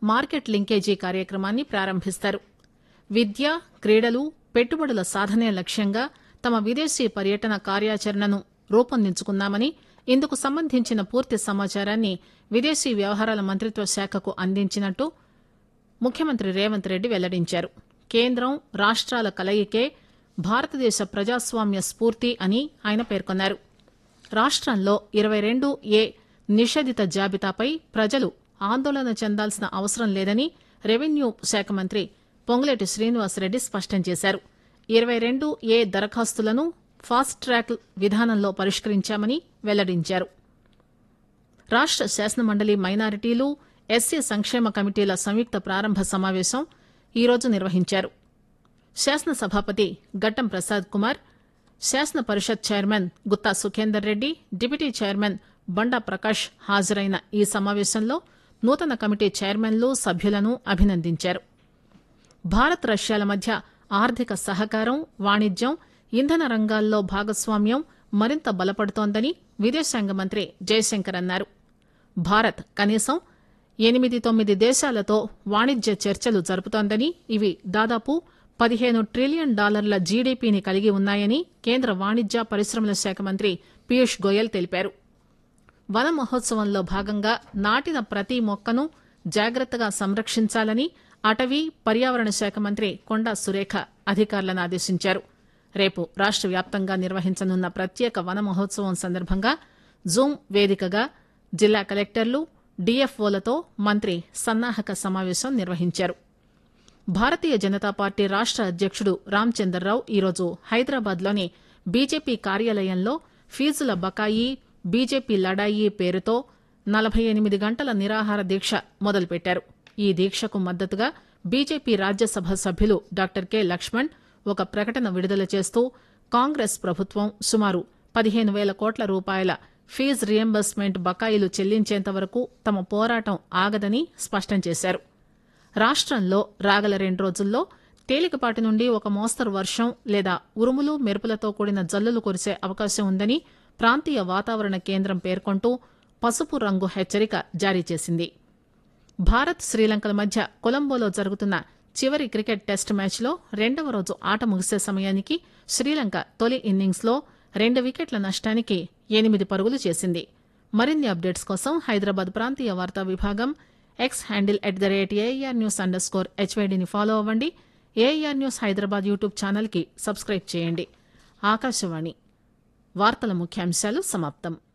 market linkage కార్యక్రమాన్ని ప్రారంభిస్తారు విద్య క్రీడలు పెట్టుబడుల సాధనే లక్ష్యంగా తమ విదేశీ పర్యటన కార్యాచరణను రూపొందించుకున్నామని ఇందుకు సంబంధించిన పూర్తి సమాచారాన్ని విదేశీ వ్యవహారాల మంత్రిత్వ శాఖకు అందించినట్టు ముఖ్యమంత్రి రేవంత్ రెడ్డి వెల్లడించారు కేంద్రం రాష్ట్రాల కలయికే భారతదేశ ప్రజాస్వామ్య స్ఫూర్తి అని ఆయన పేర్కొన్నారు రాష్ట్రంలో ఇరవై రెండు ఏ నిషేధిత జాబితాపై ప్రజలు ఆందోళన చెందాల్సిన అవసరం లేదని రెవెన్యూ శాఖ మంత్రి పొంగులేటి శ్రీనివాసరెడ్డి స్పష్టం చేశారు ఇరవై రెండు ఏ దరఖాస్తులను ఫాస్ట్ ట్రాక్ విధానంలో పరిష్కరించామని వెల్లడించారు రాష్ట శాసనమండలి మైనారిటీలు ఎస్సీ సంక్షేమ కమిటీల సంయుక్త ప్రారంభ సమావేశం ఈరోజు నిర్వహించారు శాసనసభాపతి గట్టం ప్రసాద్ కుమార్ శాసన పరిషత్ chairman Gutta Sukhender Reddy deputy chairman Banda Prakash హాజరైన ఈ సమావేశంలో నూతన కమిటీ చైర్మన్లు సభ్యులను అభినందించారు భారత్ రష్యాల మధ్య ఆర్థిక సహకారం వాణిజ్యం ఇంధన రంగాల్లో భాగస్వామ్యం మరింత బలపడుతోందని విదేశాంగ మంత్రి జయశంకర్ అన్నారు భారత్ కనీసం ఎనిమిది తొమ్మిది దేశాలతో వాణిజ్య చర్చలు జరుపుతోందని ఇవి దాదాపు పదిహేను ట్రిలియన్ డాలర్ల జీడీపీని కలిగి ఉన్నాయని కేంద్ర వాణిజ్య పరిశ్రమల శాఖ మంత్రి పీయూష్ గోయల్ తెలిపారు వన మహోత్సవంలో భాగంగా నాటిన ప్రతి మొక్కను జాగ్రత్తగా సంరక్షించాలని అటవీ పర్యావరణ శాఖ మంత్రి కొండా సురేఖ అధికారులను ఆదేశించారు రేపు రాష్ట వ్యాప్తంగా నిర్వహించనున్న ప్రత్యేక వన మహోత్సవం సందర్భంగా జూమ్ వేదికగా జిల్లా కలెక్టర్లు డీఎఫ్ఓలతో మంత్రి సన్నాహక సమావేశం నిర్వహించారు భారతీయ జనతా పార్టీ రాష్ట అధ్యక్షుడు రామచందర్రావు ఈరోజు హైదరాబాద్లోని బీజేపీ కార్యాలయంలో ఫీజుల బకాయి బీజేపీ లడాయి పేరుతో నలభై ఎనిమిది గంటల నిరాహార దీక్ష మొదలుపెట్టారు ఈ దీక్షకు మద్దతుగా బీజేపీ రాజ్యసభ సభ్యులు డాక్టర్ కె లక్ష్మణ్ ఒక ప్రకటన విడుదల చేస్తూ కాంగ్రెస్ ప్రభుత్వం సుమారు పదిహేను వేల కోట్ల రూపాయల ఫీజు రియంబర్స్మెంట్ బకాయిలు చెల్లించేంత వరకు తమ పోరాటం ఆగదని స్పష్టం చేశారు రాష్ట్రంలో రాగల రెండు రోజుల్లో తేలికపాటి నుండి ఒక మోస్తరు వర్షం లేదా ఉరుములు మెరుపులతో కూడిన జల్లులు కురిసే అవకాశం ఉందని ప్రాంతీయ వాతావరణ కేంద్రం పేర్కొంటూ పసుపు రంగు హెచ్చరిక జారీ చేసింది భారత్ శ్రీలంకల మధ్య కొలంబోలో జరుగుతున్న చివరి క్రికెట్ టెస్ట్ మ్యాచ్లో రెండవ రోజు ఆట ముగిసే సమయానికి శ్రీలంక తొలి ఇన్నింగ్స్లో రెండు వికెట్ల నష్టానికి ఎనిమిది పరుగులు చేసింది మరిన్ని అప్డేట్స్ కోసం హైదరాబాద్ ప్రాంతీయ వార్తా విభాగం X handle at the rate A R news underscore హెచ్వైడిని ఫాలో అవ్వండి ఏఆర్ న్యూస్ హైదరాబాద్ యూట్యూబ్ ఛానల్కి సబ్స్క్రైబ్ చేయండి ఆకాశవాణి వార్తల ముఖ్యాంశాలు సమాప్తం